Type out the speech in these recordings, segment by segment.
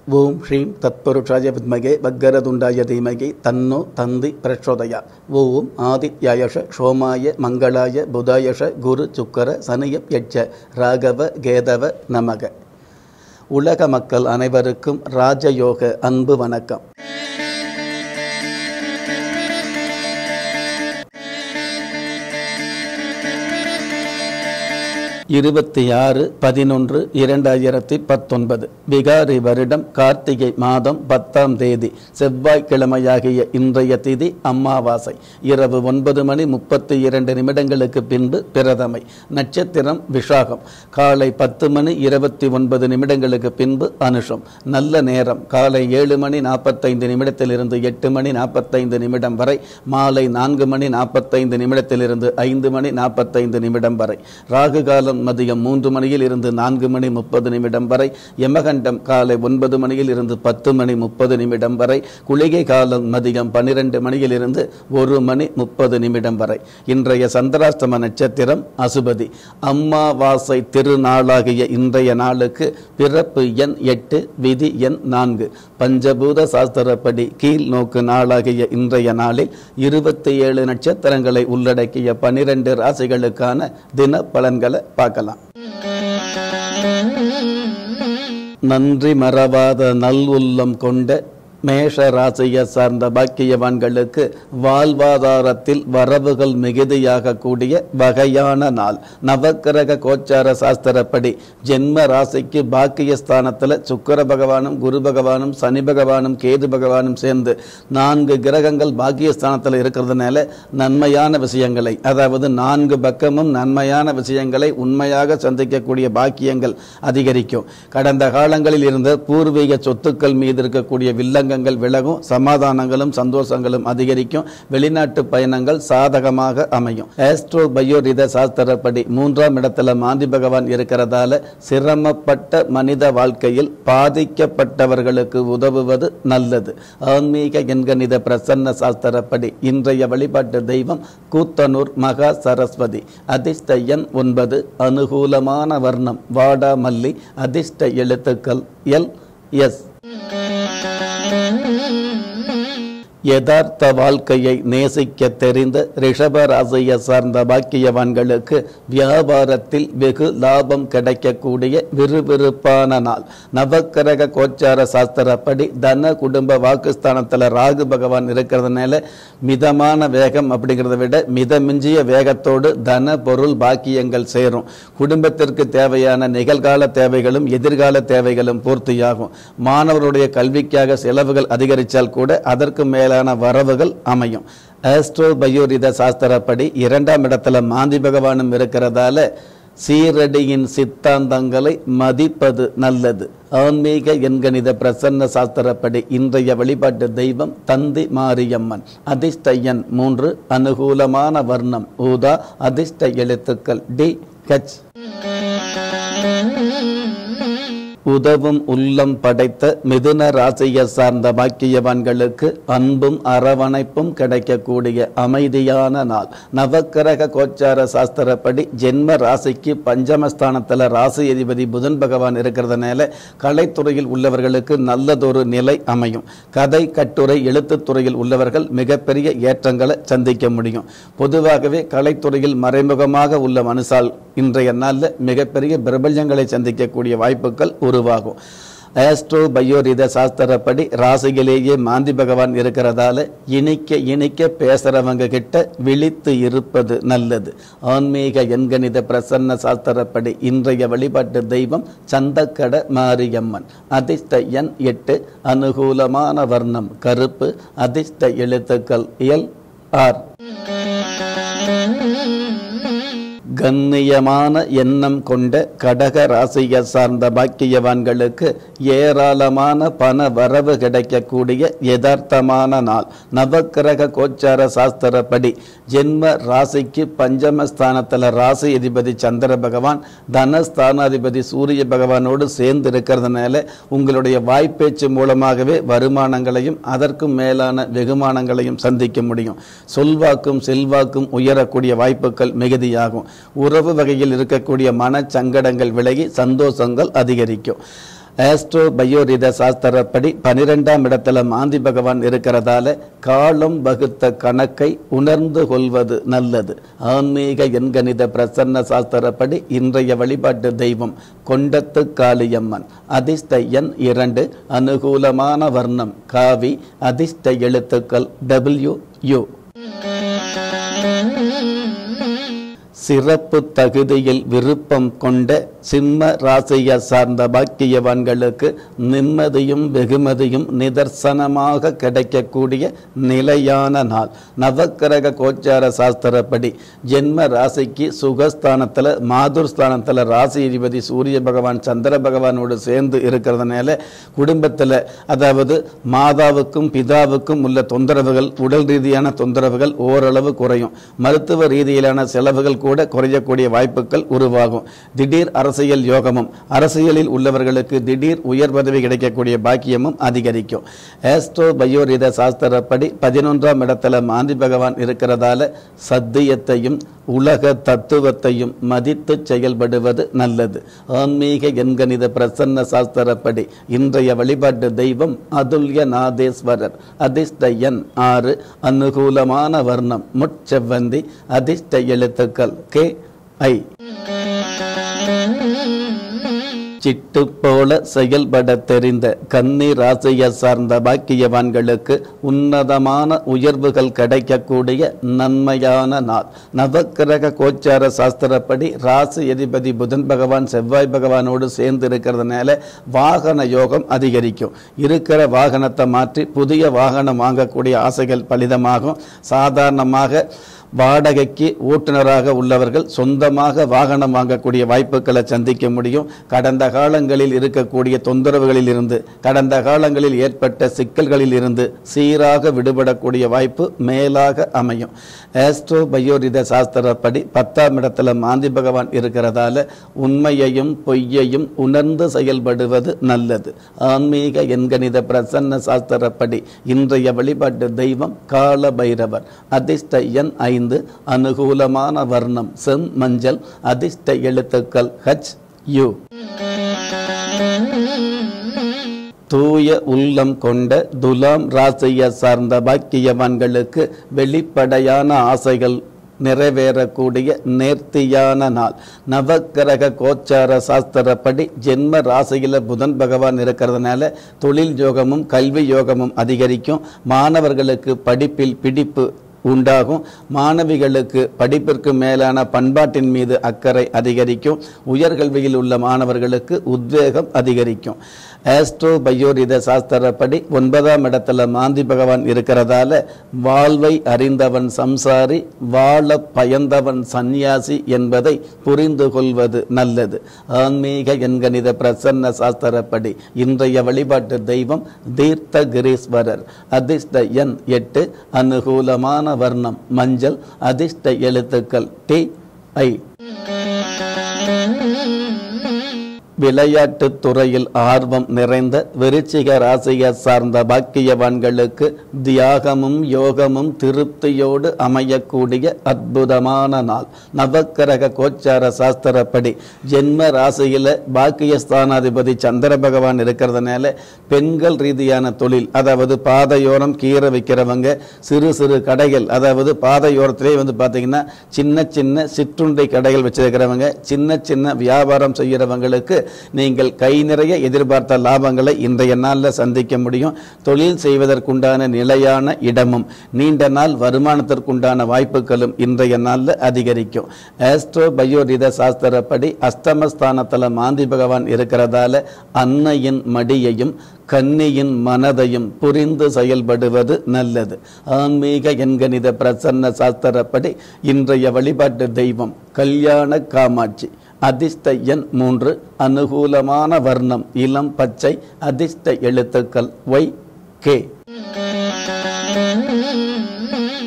ஓம் ஸ்ரீம் தத்புருஷாய வித்மகே வக்கரதுண்டாய தீமகி தன்னோ தந்தி பிரச்சோதயா ஓம் ஆதித்யாயஷ சோமாய மங்களாய புதாயஷ குரு சுக்கர சனியப் யட்ச ராகவ கேதவ நமக உலக மக்கள் அனைவருக்கும் ராஜயோக அன்பு வணக்கம் இருபத்தி ஆறு பதினொன்று இரண்டாயிரத்தி பத்தொன்பது விகாரி வருடம் கார்த்திகை மாதம் பத்தாம் தேதி செவ்வாய்க்கிழமையாகிய இன்றைய திதி அமாவாசை இரவு ஒன்பது மணி முப்பத்தி இரண்டு நிமிடங்களுக்கு பின்பு பிரதமை நட்சத்திரம் விஷாகம் காலை பத்து மணி இருபத்தி ஒன்பது நிமிடங்களுக்கு பின்பு அனுஷம் நல்ல நேரம் காலை ஏழு மணி நாற்பத்தைந்து நிமிடத்திலிருந்து எட்டு மணி நாற்பத்தைந்து நிமிடம் வரை மாலை நான்கு மணி நாற்பத்தைந்து நிமிடத்திலிருந்து ஐந்து மணி நாற்பத்தைந்து நிமிடம் வரை ராகு காலம் மதியம் மூன்று மணியில் இருந்து நான்கு மணி முப்பது நிமிடம் வரை யமகண்டம் காலை ஒன்பது மணியில் இருந்து பத்து மணி முப்பது நிமிடம் வரை குளிகை காலம் மதியம் பன்னிரண்டு மணியில் இருந்து ஒரு மணி முப்பது நிமிடம் வரை இன்றைய சந்திராஷ்டம நட்சத்திரம் அசுபதி அம்மாவாசை திருநாளாகிய இன்றைய நாளுக்கு பிறப்பு எண் எட்டு விதி எண் நான்கு பஞ்சபூத சாஸ்திரப்படி கீழ் நோக்கு நாளாகிய இன்றைய நாளில் இருபத்தி ஏழு நட்சத்திரங்களை உள்ளடக்கிய பனிரெண்டு ராசிகளுக்கான தின பலன்களை பார்க்கலாம் நன்றி மறவாத நல் உள்ளம் கொண்ட மேஷ ராசியை சார்ந்த பாக்கியவான்களுக்கு வாழ்வாதாரத்தில் வரவுகள் மிகுதியாக கூடிய வகையான நாள் நவக்கிரக கோச்சார சாஸ்திரப்படி ஜென்ம ராசிக்கு பாக்கியஸ்தானத்தில் சுக்கர பகவானும் குரு பகவானும் சனி பகவானும் கேது பகவானும் சேர்ந்து நான்கு கிரகங்கள் பாக்கியஸ்தானத்தில் இருக்கிறதுனால நன்மையான விஷயங்களை அதாவது நான்கு பக்கமும் நன்மையான விஷயங்களை உண்மையாக சந்திக்கக்கூடிய பாக்கியங்கள் அதிகரிக்கும் கடந்த காலங்களில் இருந்த பூர்வீக சொத்துக்கள் மீது இருக்கக்கூடிய வில்லங்க ஆதங்கங்கள் விலகும் சமாதானங்களும் சந்தோஷங்களும் அதிகரிக்கும் வெளிநாட்டு பயணங்கள் சாதகமாக அமையும் ஆஸ்ட்ரோ பயோரித சாஸ்திரப்படி மூன்றாம் இடத்துல மாந்தி பகவான் இருக்கிறதால சிரமப்பட்ட மனித வாழ்க்கையில் பாதிக்கப்பட்டவர்களுக்கு உதவுவது நல்லது ஆன்மீக எண்கணித பிரசன்ன சாஸ்திரப்படி இன்றைய வழிபாட்டு தெய்வம் கூத்தனூர் மகா சரஸ்வதி அதிர்ஷ்ட எண் ஒன்பது அனுகூலமான வர்ணம் வாடாமல்லி அதிர்ஷ்ட எழுத்துக்கள் எல் எஸ் யதார்த்த வாழ்க்கையை நேசிக்க தெரிந்த ரிஷப ராசியை சார்ந்த பாக்கியவான்களுக்கு வியாபாரத்தில் வெகு லாபம் கிடைக்கக்கூடிய விறுவிறுப்பான நாள் நவக்கிரக கோச்சார சாஸ்திரப்படி தன குடும்ப வாக்குஸ்தானத்தில் ராகு பகவான் இருக்கிறதுனால மிதமான வேகம் அப்படிங்கிறத விட மிதமிஞ்சிய வேகத்தோடு தன பொருள் பாக்கியங்கள் சேரும் குடும்பத்திற்கு தேவையான நிகழ்கால தேவைகளும் எதிர்கால தேவைகளும் பூர்த்தியாகும் மாணவருடைய கல்விக்காக செலவுகள் அதிகரித்தால் கூட அதற்கு மேலான வரவுகள் அமையும் ஆஸ்ட்ரோ பயோரித சாஸ்திரப்படி இரண்டாம் இடத்துல மாந்தி பகவானும் இருக்கிறதால சீரடியின் சித்தாந்தங்களை மதிப்பது நல்லது ஆன்மீக எண்கணித பிரசன்ன சாஸ்திரப்படி இன்றைய வழிபாட்டு தெய்வம் தந்தி மாரியம்மன் அதிர்ஷ்ட எண் மூன்று அனுகூலமான வர்ணம் ஊதா அதிர்ஷ்ட எழுத்துக்கள் டி ஹெச் உதவும் உள்ளம் படைத்த மிதுன ராசியை சார்ந்த பாக்கியவான்களுக்கு அன்பும் அரவணைப்பும் கிடைக்கக்கூடிய அமைதியான நாள் நவக்கிரக கோச்சார சாஸ்திரப்படி ஜென்ம ராசிக்கு பஞ்சமஸ்தானத்தில் ராசி அதிபதி புதன் பகவான் இருக்கிறதுனால கலைத்துறையில் உள்ளவர்களுக்கு நல்லதொரு நிலை அமையும் கதை கட்டுரை எழுத்துத்துறையில் உள்ளவர்கள் மிகப்பெரிய ஏற்றங்களை சந்திக்க முடியும் பொதுவாகவே கலைத்துறையில் மறைமுகமாக உள்ள மனுஷால் இன்றைய நாளில் மிகப்பெரிய பிரபஞ்சங்களை சந்திக்கக்கூடிய வாய்ப்புகள் உருவாகும் ஆஸ்ட்ரோ பயோரித சாஸ்திரப்படி ராசியிலேயே மாந்தி பகவான் இருக்கிறதால இனிக்க இனிக்க பேசுறவங்க கிட்ட விழித்து இருப்பது நல்லது ஆன்மீக எண்கணித பிரசன்ன சாஸ்திரப்படி இன்றைய வழிபாட்டு தெய்வம் சந்தக்கட மாரியம்மன் அதிர்ஷ்ட எண் எட்டு அனுகூலமான வர்ணம் கருப்பு அதிர்ஷ்ட எழுத்துக்கள் எல் ஆர் கண்ணியமான எண்ணம் கொண்ட கடக ராசியை சார்ந்த பாக்கியவான்களுக்கு ஏராளமான பண வரவு கிடைக்கக்கூடிய யதார்த்தமான நாள் நவக்கிரக கோச்சார சாஸ்திரப்படி ஜென்ம ராசிக்கு பஞ்சமஸ்தானத்தில் ராசி அதிபதி சந்திர பகவான் தனஸ்தானாதிபதி சூரிய பகவானோடு சேர்ந்து இருக்கிறதுனால உங்களுடைய வாய்ப்பேச்சு மூலமாகவே வருமானங்களையும் அதற்கும் மேலான வெகுமானங்களையும் சந்திக்க முடியும் சொல்வாக்கும் செல்வாக்கும் உயரக்கூடிய வாய்ப்புகள் மிகுதியாகும் உறவு வகையில் இருக்கக்கூடிய மனச்சங்கடங்கள் விலகி சந்தோஷங்கள் அதிகரிக்கும் ஆஸ்ட்ரோ பயோரித சாஸ்திரப்படி பனிரெண்டாம் இடத்துல மாந்தி பகவான் இருக்கிறதால காலம் வகுத்த கணக்கை உணர்ந்து கொள்வது நல்லது ஆன்மீக எண்கணித பிரசன்ன சாஸ்திரப்படி இன்றைய வழிபாட்டு தெய்வம் கொண்டத்து காளியம்மன் அதிர்ஷ்ட எண் இரண்டு அனுகூலமான வர்ணம் காவி அதிர்ஷ்ட எழுத்துக்கள் டபிள்யூ யூ சிறப்பு தகுதியில் விருப்பம் கொண்ட சிம்ம ராசியை சார்ந்த பாக்கியவான்களுக்கு நிம்மதியும் வெகுமதியும் நிதர்சனமாக கிடைக்கக்கூடிய நிலையான நாள் நவக்கிரக கோச்சார சாஸ்திரப்படி ஜென்ம ராசிக்கு சுகஸ்தானத்தில் மாதுர் ஸ்தானத்தில் ராசி அதிபதி சூரிய பகவான் சந்திர பகவானோடு சேர்ந்து இருக்கிறதுனால குடும்பத்தில் அதாவது மாதாவுக்கும் பிதாவுக்கும் உள்ள தொந்தரவுகள் உடல் ரீதியான தொந்தரவுகள் ஓரளவு குறையும் மருத்துவ ரீதியிலான செலவுகள் கூட குறையக்கூடிய வாய்ப்புகள் உருவாகும் திடீர் அரசியல் யோகமும் அரசியலில் உள்ளவர்களுக்கு திடீர் உயர் பதவி கிடைக்கக்கூடிய பாக்கியமும் அதிகரிக்கும் ஆஸ்ட்ரோ பயோரித சாஸ்திரப்படி பதினொன்றாம் இடத்துல மாந்தி பகவான் இருக்கிறதால சத்தியத்தையும் உலக தத்துவத்தையும் மதித்து செயல்படுவது நல்லது ஆன்மீக எண்கணித பிரசன்ன சாஸ்திரப்படி இன்றைய வழிபாட்டு தெய்வம் அதுல்ய நாதேஸ்வரர் அதிர்ஷ்ட எண் ஆறு அனுகூலமான வர்ணம் முட்செவ்வந்தி அதிர்ஷ்ட எழுத்துக்கள் கே ஐ சிட்டு போல செயல்பட தெரிந்த கன்னி ராசியை சார்ந்த பாக்கியவான்களுக்கு உன்னதமான உயர்வுகள் கிடைக்கக்கூடிய நன்மையான நாள் நவக்கிரக கோச்சார சாஸ்திரப்படி ராசி அதிபதி புதன் பகவான் செவ்வாய் பகவானோடு சேர்ந்து இருக்கிறதுனால வாகன யோகம் அதிகரிக்கும் இருக்கிற வாகனத்தை மாற்றி புதிய வாகனம் வாங்கக்கூடிய ஆசைகள் பலிதமாகும் சாதாரணமாக வாடகைக்கு ஓட்டுநராக உள்ளவர்கள் சொந்தமாக வாகனம் வாங்கக்கூடிய வாய்ப்புகளை சந்திக்க முடியும் கடந்த காலங்களில் இருக்கக்கூடிய தொந்தரவுகளில் இருந்து கடந்த காலங்களில் ஏற்பட்ட சிக்கல்களில் இருந்து சீராக விடுபடக்கூடிய வாய்ப்பு மேலாக அமையும் ஆஸ்ட்ரோ பயோரித சாஸ்திரப்படி பத்தாம் இடத்துல மாந்தி பகவான் இருக்கிறதால உண்மையையும் பொய்யையும் உணர்ந்து செயல்படுவது நல்லது ஆன்மீக எண்கணித பிரசன்ன சாஸ்திரப்படி இன்றைய வழிபாட்டு தெய்வம் கால பைரவர் அதிர்ஷ்ட எண் ஐந்து அனுகூலமான வர்ணம் செம் மஞ்சள் அதிர்ஷ்ட எழுத்துக்கள் ஹச் யூ தூய உள்ளம் கொண்ட துலாம் ராசியை சார்ந்த பாக்கியவான்களுக்கு வெளிப்படையான ஆசைகள் நிறைவேறக்கூடிய நேர்த்தியான நாள் நவக்கிரக கோச்சார சாஸ்திரப்படி ஜென்ம ராசியில் புதன் பகவான் இருக்கிறதுனால தொழில் யோகமும் கல்வி யோகமும் அதிகரிக்கும் மாணவர்களுக்கு படிப்பில் பிடிப்பு உண்டாகும் மாணவிகளுக்கு படிப்பிற்கு மேலான பண்பாட்டின் மீது அக்கறை அதிகரிக்கும் உயர்கல்வியில் உள்ள மாணவர்களுக்கு உத்வேகம் அதிகரிக்கும் ஆஸ்ட்ரோ பயோரித சாஸ்திரப்படி ஒன்பதாம் இடத்துல மாந்தி பகவான் இருக்கிறதால வாழ்வை அறிந்தவன் சம்சாரி வாழ பயந்தவன் சந்நியாசி என்பதை புரிந்து கொள்வது நல்லது ஆன்மீக எண்கணித பிரசன்ன சாஸ்திரப்படி இன்றைய வழிபாட்டு தெய்வம் தீர்த்த கிரீஸ்வரர் அதிர்ஷ்ட எண் எட்டு அனுகூலமான வர்ணம் மஞ்சள் அதிர்ஷ்ட எழுத்துக்கள் டி ஐ விளையாட்டுத் துறையில் ஆர்வம் நிறைந்த விருச்சிக ராசியை சார்ந்த பாக்கியவான்களுக்கு தியாகமும் யோகமும் திருப்தியோடு அமையக்கூடிய அற்புதமான நாள் நவக்கிரக கோச்சார சாஸ்திரப்படி ஜென்ம ராசியில் பாக்கியஸ்தானாதிபதி சந்திர பகவான் இருக்கிறதுனால பெண்கள் ரீதியான தொழில் அதாவது பாதையோரம் கீரை விற்கிறவங்க சிறு சிறு கடைகள் அதாவது பாதையோரத்திலே வந்து பார்த்தீங்கன்னா சின்ன சின்ன சிற்றுண்டை கடைகள் வச்சிருக்கிறவங்க சின்ன சின்ன வியாபாரம் செய்கிறவங்களுக்கு நீங்கள் கை நிறைய எதிர்பார்த்த லாபங்களை இன்றைய நாளில் சந்திக்க முடியும் தொழில் செய்வதற்குண்டான நிலையான இடமும் நீண்ட நாள் வருமானத்திற்குண்டான வாய்ப்புகளும் இன்றைய நாளில் அதிகரிக்கும் ஆஸ்ட்ரோ பயோரித சாஸ்திரப்படி அஷ்டமஸ்தானத்தில் மாந்தி பகவான் இருக்கிறதால அன்னையின் மடியையும் கன்னியின் மனதையும் புரிந்து செயல்படுவது நல்லது ஆன்மீக எண்கணித பிரசன்ன சாஸ்திரப்படி இன்றைய வழிபாட்டு தெய்வம் கல்யாண காமாட்சி அதிர்ஷ்ட எண் மூன்று அனுகூலமான வர்ணம் இளம் பச்சை அதிர்ஷ்ட எழுத்துக்கள் ஒய் கே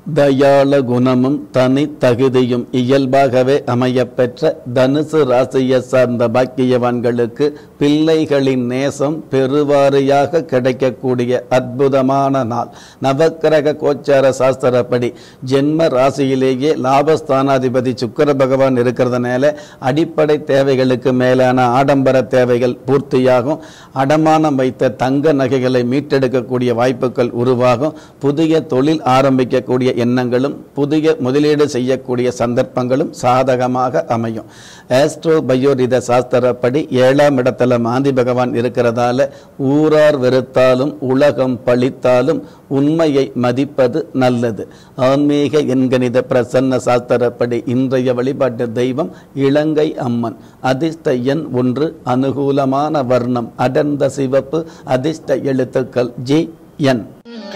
தயாள குணமும் தனி தகுதியும் இயல்பாகவே அமையப்பெற்ற தனுசு ராசியை சார்ந்த பாக்கியவான்களுக்கு பிள்ளைகளின் நேசம் பெருவாரியாக கிடைக்கக்கூடிய அற்புதமான நாள் நவக்கிரக கோச்சார சாஸ்திரப்படி ஜென்ம ராசியிலேயே லாபஸ்தானாதிபதி சுக்கர பகவான் இருக்கிறதுனால அடிப்படை தேவைகளுக்கு மேலான ஆடம்பர தேவைகள் பூர்த்தியாகும் அடமானம் வைத்த தங்க நகைகளை மீட்டெடுக்கக்கூடிய வாய்ப்புகள் உருவாகும் புதிய தொழில் ஆரம்பிக்கக்கூடிய எண்ணங்களும் புதிய முதலீடு செய்யக்கூடிய சந்தர்ப்பங்களும் சாதகமாக அமையும் ஆஸ்ட்ரோ பயோரித சாஸ்திரப்படி ஏழாம் இடத்துல மாந்தி பகவான் இருக்கிறதால ஊரார் வெறுத்தாலும் உலகம் பழித்தாலும் உண்மையை மதிப்பது நல்லது ஆன்மீக எண்கணித பிரசன்ன சாஸ்திரப்படி இன்றைய வழிபாட்டு தெய்வம் இலங்கை அம்மன் அதிர்ஷ்ட எண் ஒன்று அனுகூலமான வர்ணம் அடர்ந்த சிவப்பு அதிர்ஷ்ட எழுத்துக்கள் ஜி என்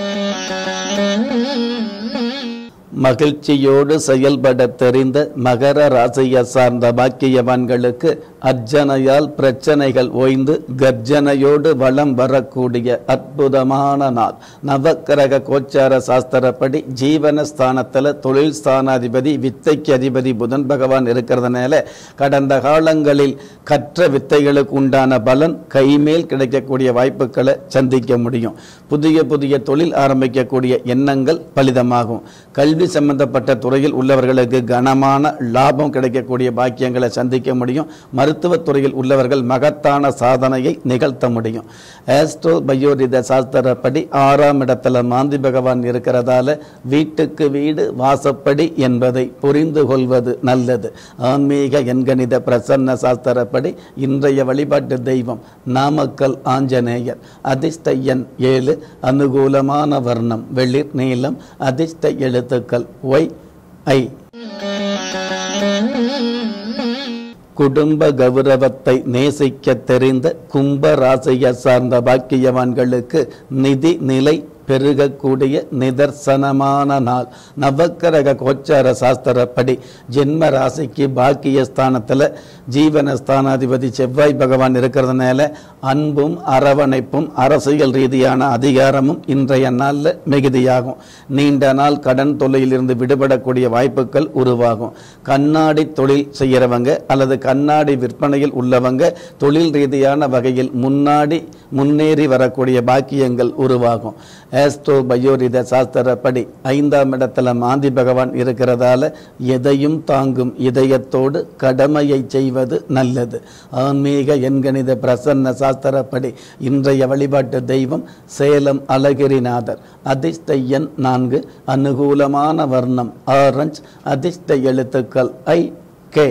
மகிழ்ச்சியோடு செயல்பட தெரிந்த மகர ராசியை சார்ந்த பாக்கியவான்களுக்கு அர்ச்சனையால் பிரச்சனைகள் ஓய்ந்து கர்ஜனையோடு வளம் வரக்கூடிய அற்புதமான நாள் நவக்கிரக கோச்சார சாஸ்திரப்படி ஜீவன ஸ்தானத்தில் தொழில் ஸ்தானாதிபதி வித்தைக்கு அதிபதி புதன் பகவான் இருக்கிறதுனால கடந்த காலங்களில் கற்ற வித்தைகளுக்கு உண்டான பலன் கைமேல் கிடைக்கக்கூடிய வாய்ப்புகளை சந்திக்க முடியும் புதிய புதிய தொழில் ஆரம்பிக்கக்கூடிய எண்ணங்கள் பலிதமாகும் கல்வி சம்பந்தப்பட்ட துறையில் உள்ளவர்களுக்கு கனமான லாபம் கிடைக்கக்கூடிய பாக்கியங்களை சந்திக்க முடியும் மருத்துவத் துறையில் உள்ளவர்கள் மகத்தான சாதனையை நிகழ்த்த முடியும் ஆஸ்ட்ரோ பயோரித சாஸ்திரப்படி ஆறாம் இடத்துல மாந்தி பகவான் இருக்கிறதால வீட்டுக்கு வீடு வாசப்படி என்பதை புரிந்து கொள்வது நல்லது ஆன்மீக எண்கணித பிரசன்ன சாஸ்திரப்படி இன்றைய வழிபாட்டு தெய்வம் நாமக்கல் ஆஞ்சநேயர் அதிர்ஷ்ட எண் ஏழு அனுகூலமான வர்ணம் வெளிர் நீளம் அதிர்ஷ்ட எழுத்துக்கள் ஒய் ஐ குடும்ப கௌரவத்தை நேசிக்க தெரிந்த கும்ப ராசியை சார்ந்த பாக்கியவான்களுக்கு நிதி நிலை பெருகக்கூடிய நிதர்சனமான நாள் நவக்கிரக கோச்சார சாஸ்திரப்படி ஜென்ம ராசிக்கு பாக்கிய ஸ்தானத்தில் ஜீவன ஸ்தானாதிபதி செவ்வாய் பகவான் இருக்கிறதுனால அன்பும் அரவணைப்பும் அரசியல் ரீதியான அதிகாரமும் இன்றைய நாளில் மிகுதியாகும் நீண்ட நாள் கடன் தொல்லையிலிருந்து விடுபடக்கூடிய வாய்ப்புகள் உருவாகும் கண்ணாடி தொழில் செய்கிறவங்க அல்லது கண்ணாடி விற்பனையில் உள்ளவங்க தொழில் ரீதியான வகையில் முன்னாடி முன்னேறி வரக்கூடிய பாக்கியங்கள் உருவாகும் ஆஸ்ட்ரோ பயோரித சாஸ்திரப்படி ஐந்தாம் இடத்துல மாந்தி பகவான் இருக்கிறதால எதையும் தாங்கும் இதயத்தோடு கடமையை செய்வது நல்லது ஆன்மீக எண்கணித பிரசன்ன சாஸ்திரப்படி இன்றைய வழிபாட்டு தெய்வம் சேலம் அழகிரிநாதர் அதிர்ஷ்ட எண் நான்கு அனுகூலமான வர்ணம் ஆரஞ்ச் அதிர்ஷ்ட எழுத்துக்கள் ஐ கே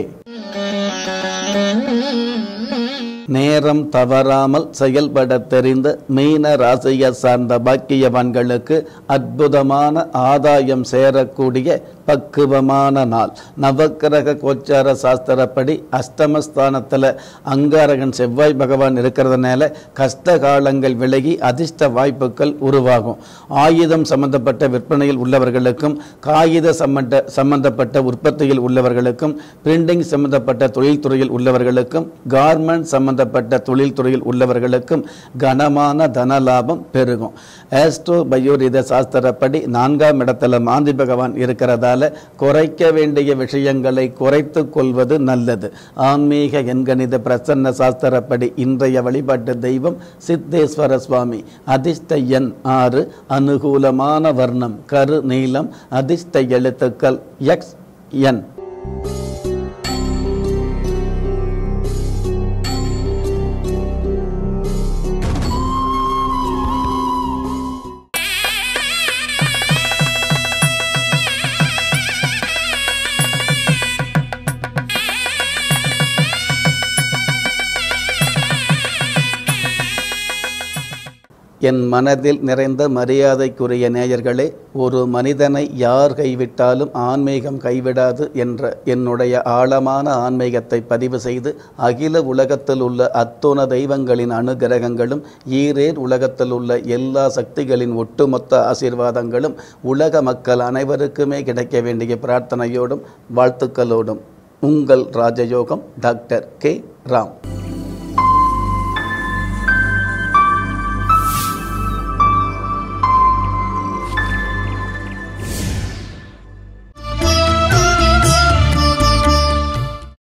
நேரம் தவறாமல் செயல்பட தெரிந்த மீன ராசியை சார்ந்த பாக்கியவான்களுக்கு அற்புதமான ஆதாயம் சேரக்கூடிய பக்குவமான நாள் நவக்கிரக கோச்சார சாஸ்திரப்படி அஷ்டமஸ்தானத்தில் அங்காரகன் செவ்வாய் பகவான் இருக்கிறதுனால கஷ்ட காலங்கள் விலகி அதிர்ஷ்ட வாய்ப்புகள் உருவாகும் ஆயுதம் சம்பந்தப்பட்ட விற்பனையில் உள்ளவர்களுக்கும் காகித சம்பந்த சம்பந்தப்பட்ட உற்பத்தியில் உள்ளவர்களுக்கும் பிரிண்டிங் சம்பந்தப்பட்ட தொழில்துறையில் உள்ளவர்களுக்கும் கார்மெண்ட் சம்பந்தப்பட்ட தொழில்துறையில் உள்ளவர்களுக்கும் கனமான தன லாபம் பெருகும் ஆஸ்ட்ரோ பயோரித சாஸ்திரப்படி நான்காம் இடத்துல மாந்தி பகவான் இருக்கிறதால குறைக்க வேண்டிய விஷயங்களை குறைத்து கொள்வது நல்லது ஆன்மீக எண்கணித பிரசன்ன சாஸ்திரப்படி இன்றைய வழிபாட்டு தெய்வம் சித்தேஸ்வர சுவாமி அதிர்ஷ்ட எண் ஆறு அனுகூலமான வர்ணம் கரு நீளம் அதிர்ஷ்ட எழுத்துக்கள் எக்ஸ் என் என் மனதில் நிறைந்த மரியாதைக்குரிய நேயர்களே ஒரு மனிதனை யார் கைவிட்டாலும் ஆன்மீகம் கைவிடாது என்ற என்னுடைய ஆழமான ஆன்மீகத்தை பதிவு செய்து அகில உலகத்தில் உள்ள அத்துண தெய்வங்களின் அனுகிரகங்களும் ஈரேர் உலகத்தில் உள்ள எல்லா சக்திகளின் ஒட்டுமொத்த ஆசீர்வாதங்களும் உலக மக்கள் அனைவருக்குமே கிடைக்க வேண்டிய பிரார்த்தனையோடும் வாழ்த்துக்களோடும் உங்கள் ராஜயோகம் டாக்டர் கே ராம்